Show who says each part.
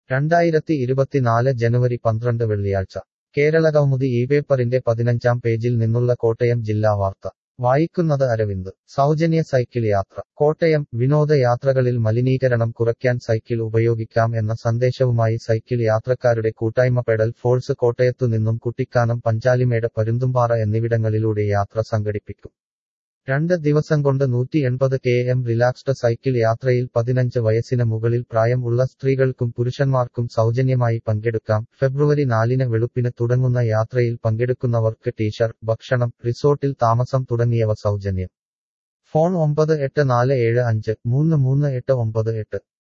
Speaker 1: രണ്ടായിരത്തി ഇരുപത്തിനാല് ജനുവരി പന്ത്രണ്ട് വെള്ളിയാഴ്ച കേരളകൗമുദി ഈ പേപ്പറിന്റെ പതിനഞ്ചാം പേജിൽ നിന്നുള്ള കോട്ടയം ജില്ലാ വാർത്ത വായിക്കുന്നത് അരവിന്ദ് സൗജന്യ സൈക്കിൾ യാത്ര കോട്ടയം വിനോദയാത്രകളിൽ മലിനീകരണം കുറയ്ക്കാൻ സൈക്കിൾ ഉപയോഗിക്കാം എന്ന സന്ദേശവുമായി സൈക്കിൾ യാത്രക്കാരുടെ കൂട്ടായ്മ പെഡൽ ഫോഴ്സ് കോട്ടയത്തുനിന്നും കുട്ടിക്കാനം പഞ്ചാലിമേട് പരുന്തുംപാറ എന്നിവിടങ്ങളിലൂടെ യാത്ര സംഘടിപ്പിക്കും രണ്ട് ദിവസം കൊണ്ട് നൂറ്റി എൺപത് കെ എം റിലാക്സ്ഡ് സൈക്കിൾ യാത്രയിൽ പതിനഞ്ച് വയസ്സിന് മുകളിൽ പ്രായം ഉള്ള സ്ത്രീകൾക്കും പുരുഷന്മാർക്കും സൗജന്യമായി പങ്കെടുക്കാം ഫെബ്രുവരി നാലിന് വെളുപ്പിന് തുടങ്ങുന്ന യാത്രയിൽ പങ്കെടുക്കുന്നവർക്ക് ടീഷർട്ട് ഭക്ഷണം റിസോർട്ടിൽ താമസം തുടങ്ങിയവ സൗജന്യം ഫോൺ ഒമ്പത് എട്ട് നാല് ഏഴ് അഞ്ച് മൂന്ന് മൂന്ന് എട്ട് ഒമ്പത് എട്ട്